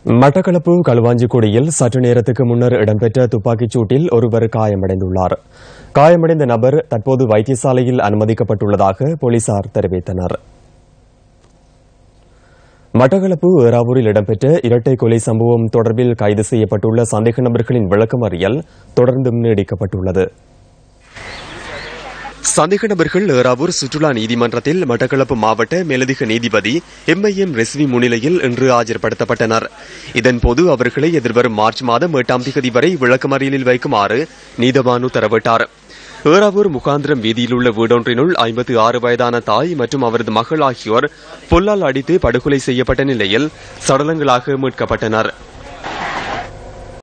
மட்டக்களப்பு களுவாஞ்சிக்குடியில் சற்று நேரத்துக்கு முன்னர் இடம்பெற்ற துப்பாக்கிச் சூட்டில் ஒருவர் காயமடைந்துள்ளார் காயமடைந்த நபர் தற்போது வைத்தியசாலையில் அனுமதிக்கப்பட்டுள்ளதாக போலீசார் தெரிவித்தனர் மட்டக்களப்பு ஏறாவூரில் இடம்பெற்ற இரட்டை கொலை சம்பவம் தொடர்பில் கைது செய்யப்பட்டுள்ள சந்தேக நபர்களின் விளக்கமறியல் தொடர்ந்தும் நீடிக்கப்பட்டுள்ளது சந்தேக நபர்கள் ஏறாவூர் சுற்றுலா நீதிமன்றத்தில் மட்டக்களப்பு மாவட்ட மேலதிக நீதிபதி எம் ஐ எம் ரெஸ்வி முன்னிலையில் இன்று ஆஜர்படுத்தப்பட்டனர் இதன்போது அவர்களை எதிர்வரும் மார்ச் மாதம் எட்டாம் தேதி வரை விளக்கமறியலில் வைக்குமாறு நீதவான் உத்தரவிட்டார் ஏறாவூர் முகாந்திரம் வீதியில் உள்ள வீடொன்றினுள் ஐம்பத்தி ஆறு வயதான தாய் மற்றும் அவரது மகள் ஆகியோர் பொல்லால் அடித்து படுகொலை செய்யப்பட்ட நிலையில் சடலங்களாக மீட்கப்பட்டனர்